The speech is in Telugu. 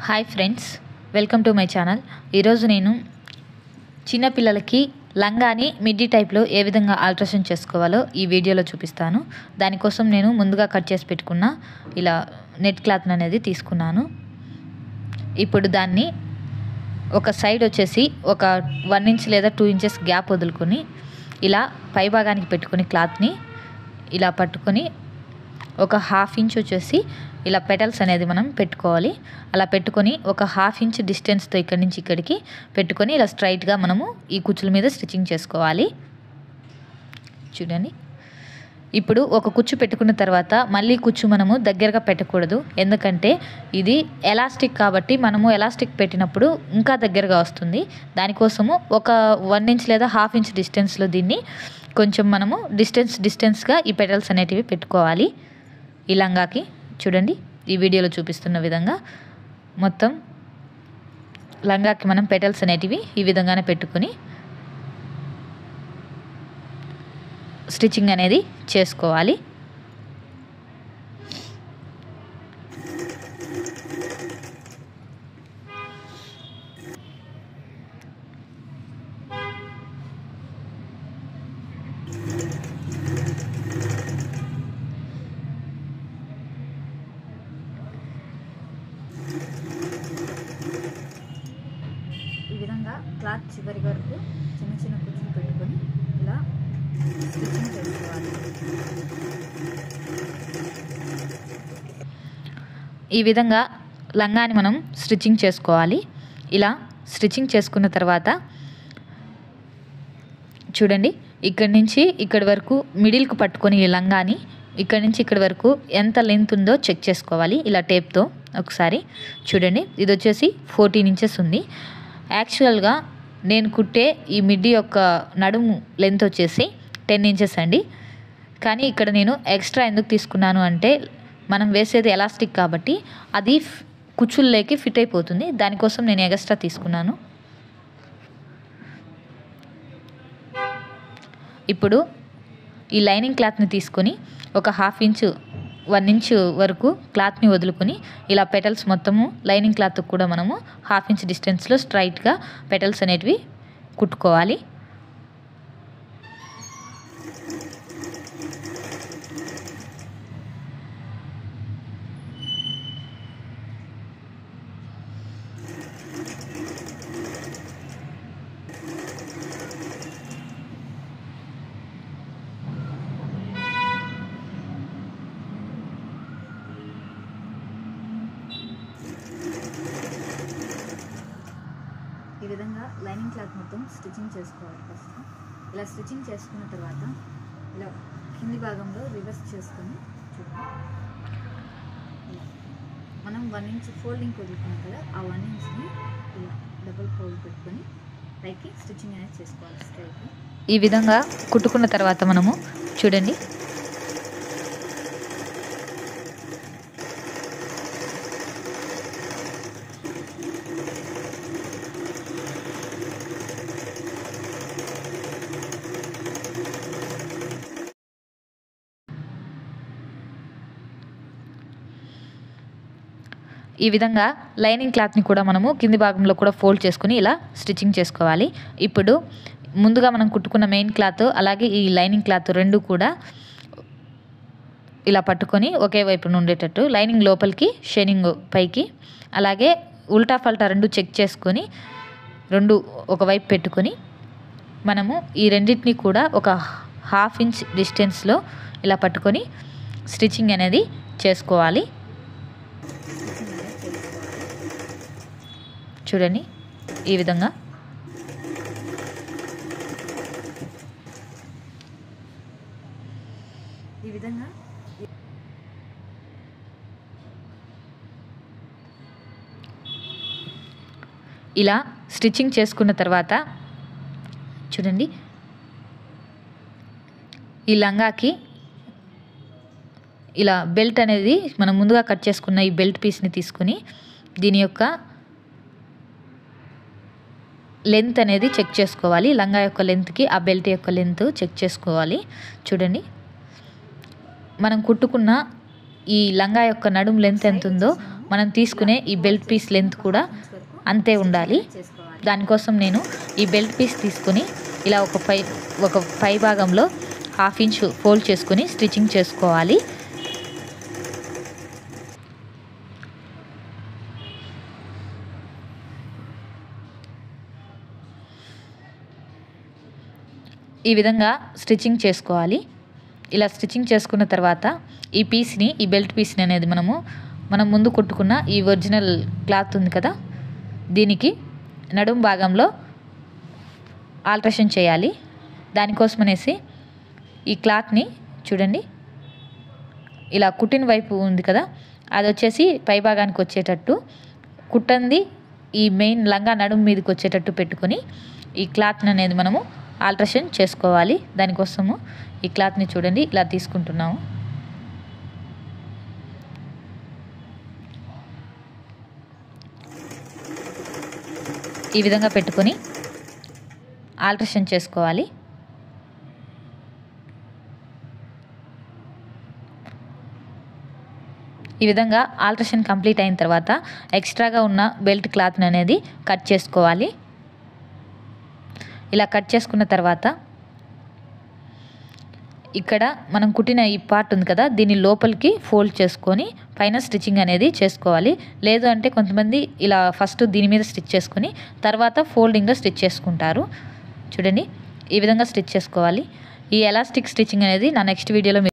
Hi friends welcome to my channel ఈరోజు నేను చిన్నపిల్లలకి లంగాని మిడ్డీ టైప్లో ఏ విధంగా ఆల్ట్రేషన్ చేసుకోవాలో ఈ వీడియోలో చూపిస్తాను దానికోసం నేను ముందుగా కట్ చేసి పెట్టుకున్న ఇలా నెట్ క్లాత్ అనేది తీసుకున్నాను ఇప్పుడు దాన్ని ఒక సైడ్ వచ్చేసి ఒక వన్ ఇంచ్ లేదా టూ ఇంచెస్ గ్యాప్ వదులుకొని ఇలా పై భాగానికి పెట్టుకొని క్లాత్ని ఇలా పట్టుకొని ఒక హాఫ్ ఇంచ్ వచ్చేసి ఇలా పెటల్స్ అనేది మనం పెట్టుకోవాలి అలా పెట్టుకొని ఒక హాఫ్ ఇంచ్ డిస్టెన్స్తో ఇక్కడి నుంచి ఇక్కడికి పెట్టుకొని ఇలా స్ట్రైట్గా మనము ఈ కుచ్చుల మీద స్టిచ్చింగ్ చేసుకోవాలి చూడండి ఇప్పుడు ఒక కుచ్చు పెట్టుకున్న తర్వాత మళ్ళీ కుచ్చు మనము దగ్గరగా పెట్టకూడదు ఎందుకంటే ఇది ఎలాస్టిక్ కాబట్టి మనము ఎలాస్టిక్ పెట్టినప్పుడు ఇంకా దగ్గరగా వస్తుంది దానికోసము ఒక వన్ ఇంచ్ లేదా హాఫ్ ఇంచ్ డిస్టెన్స్లో దీన్ని కొంచెం మనము డిస్టెన్స్ డిస్టెన్స్గా ఈ పెటల్స్ అనేటివి పెట్టుకోవాలి ఈ లంగాకి చూడండి ఈ వీడియోలో చూపిస్తున్న విధంగా మొత్తం లంగాకి మనం పెటల్స్ అనేటివి ఈ విధంగానే పెట్టుకొని స్టిచ్చింగ్ అనేది చేసుకోవాలి ఈ విధంగా క్లాత్ చివరి వరకు చిన్న చిన్న కుచ్చులు పెట్టుకొని ఇలా స్టిచ్చింగ్ చేసుకోవాలి ఈ విధంగా లంగాని మనం స్టిచ్చింగ్ చేసుకోవాలి ఇలా స్టిచ్చింగ్ చేసుకున్న తర్వాత చూడండి ఇక్కడి నుంచి ఇక్కడి వరకు మిడిల్కు పట్టుకొని ఈ లంగాని ఇక్కడి నుంచి ఇక్కడి వరకు ఎంత లెంత్ ఉందో చెక్ చేసుకోవాలి ఇలా టేప్తో ఒకసారి చూడండి ఇది వచ్చేసి ఫోర్టీన్ ఇంచెస్ ఉంది యాక్చువల్గా నేను కుట్టే ఈ మిడ్డీ యొక్క నడుము లెంత్ వచ్చేసి టెన్ ఇంచెస్ అండి కానీ ఇక్కడ నేను ఎక్స్ట్రా ఎందుకు తీసుకున్నాను అంటే మనం వేసేది ఎలాస్టిక్ కాబట్టి అది కుచ్చుల్లోకి ఫిట్ అయిపోతుంది దానికోసం నేను ఎక్స్ట్రా తీసుకున్నాను ఇప్పుడు ఈ లైనింగ్ క్లాత్ని తీసుకొని ఒక హాఫ్ ఇంచు వన్ ఇంచ్ వరకు క్లాత్ని వదులుకొని ఇలా పెటల్స్ మొత్తము లైనింగ్ క్లాత్ కూడా మనము హాఫ్ ఇంచ్ డిస్టెన్స్లో స్ట్రైట్గా పెటల్స్ అనేటివి కుట్టుకోవాలి ఈ విధంగా లైనింగ్ క్లాత్ మొత్తం స్టిచ్చింగ్ చేసుకోవాలి ఫస్ట్ ఇలా స్టిచ్చింగ్ చేసుకున్న తర్వాత ఇలా కింది భాగంలో రివర్స్ చేసుకొని చూడండి ఇలా. మనం వన్ ఇంచ్ ఫోల్డింగ్ వదులుకున్నాం కదా ఆ వన్ ఇంచ్ని ఇలా డబుల్ ఫోల్డ్ పెట్టుకొని పైకి స్టిచ్చింగ్ అనేది చేసుకోవాలి స్ట్రైట్గా ఈ విధంగా కుట్టుకున్న తర్వాత మనము చూడండి ఈ విధంగా లైనింగ్ క్లాత్ని కూడా మనము కింది భాగంలో కూడా ఫోల్డ్ చేసుకుని ఇలా స్టిచ్చింగ్ చేసుకోవాలి ఇప్పుడు ముందుగా మనం కుట్టుకున్న మెయిన్ క్లాత్ అలాగే ఈ లైనింగ్ క్లాత్ రెండు కూడా ఇలా పట్టుకొని ఒకే వైపున ఉండేటట్టు లైనింగ్ లోపలికి షైనింగ్ పైకి అలాగే ఉల్టా ఫల్టా రెండు చెక్ చేసుకొని రెండు ఒకవైపు పెట్టుకొని మనము ఈ రెండింటిని కూడా ఒక హాఫ్ ఇంచ్ డిస్టెన్స్లో ఇలా పట్టుకొని స్టిచ్చింగ్ అనేది చేసుకోవాలి స్టిచ్చింగ్ అనేది చేసుకోవాలి చూడండి ఈ విధంగా ఈ విధంగా ఇలా స్టిచ్చింగ్ చేసుకున్న తర్వాత చూడండి ఈ లంగాకి ఇలా బెల్ట్ అనేది మనం ముందుగా కట్ చేసుకున్న ఈ బెల్ట్ పీస్ని తీసుకుని దీని యొక్క లెంత్ అనేది చెక్ చేసుకోవాలి లంగా యొక్క లెంత్కి ఆ బెల్ట్ యొక్క లెంత్ చెక్ చేసుకోవాలి చూడండి మనం కుట్టుకున్న ఈ లంగా యొక్క నడుము లెంత్ ఎంత ఉందో మనం తీసుకునే ఈ బెల్ట్ పీస్ లెంత్ కూడా అంతే ఉండాలి చేసుకోవాలి దానికోసం నేను ఈ బెల్ట్ పీస్ తీసుకుని ఇలా ఒక పై ఒక పై భాగంలో హాఫ్ ఇంచ్ ఫోల్డ్ చేసుకుని స్టిచ్చింగ్ చేసుకోవాలి ఈ విధంగా స్టిచ్చింగ్ చేసుకోవాలి ఇలా స్టిచ్చింగ్ చేసుకున్న తర్వాత ఈ పీస్ని ఈ బెల్ట్ పీస్ని అనేది మనము మనం ముందు కుట్టుకున్న ఈ ఒరిజినల్ క్లాత్ ఉంది కదా దీనికి నడుం భాగంలో ఆల్ట్రేషన్ చేయాలి దానికోసం అనేసి ఈ క్లాత్ని చూడండి ఇలా కుట్టిన వైపు ఉంది కదా అది వచ్చేసి పై భాగానికి వచ్చేటట్టు కుట్టంది ఈ మెయిన్ లంగా నడుము మీదకి వచ్చేటట్టు పెట్టుకొని ఈ క్లాత్ని అనేది మనము ఆల్ట్రేషన్ చేసుకోవాలి దానికోసము ఈ క్లాత్ని చూడండి ఇలా తీసుకుంటున్నాము ఈ విధంగా పెట్టుకొని ఆల్ట్రేషన్ చేసుకోవాలి ఈ విధంగా ఆల్ట్రేషన్ కంప్లీట్ అయిన తర్వాత ఎక్స్ట్రాగా ఉన్న బెల్ట్ క్లాత్ని అనేది కట్ చేసుకోవాలి ఇలా కట్ చేసుకున్న తర్వాత ఇక్కడ మనం కుట్టిన ఈ పార్ట్ ఉంది కదా దీన్ని లోపలికి ఫోల్డ్ చేసుకొని పైన స్టిచ్చింగ్ అనేది చేసుకోవాలి లేదు అంటే కొంతమంది ఇలా ఫస్ట్ దీని మీద స్టిచ్ చేసుకొని తర్వాత ఫోల్డింగ్లో స్టిచ్ చేసుకుంటారు చూడండి ఈ విధంగా స్టిచ్ చేసుకోవాలి ఈ ఎలాస్టిక్ స్టిచ్చింగ్ అనేది నా నెక్స్ట్ వీడియోలో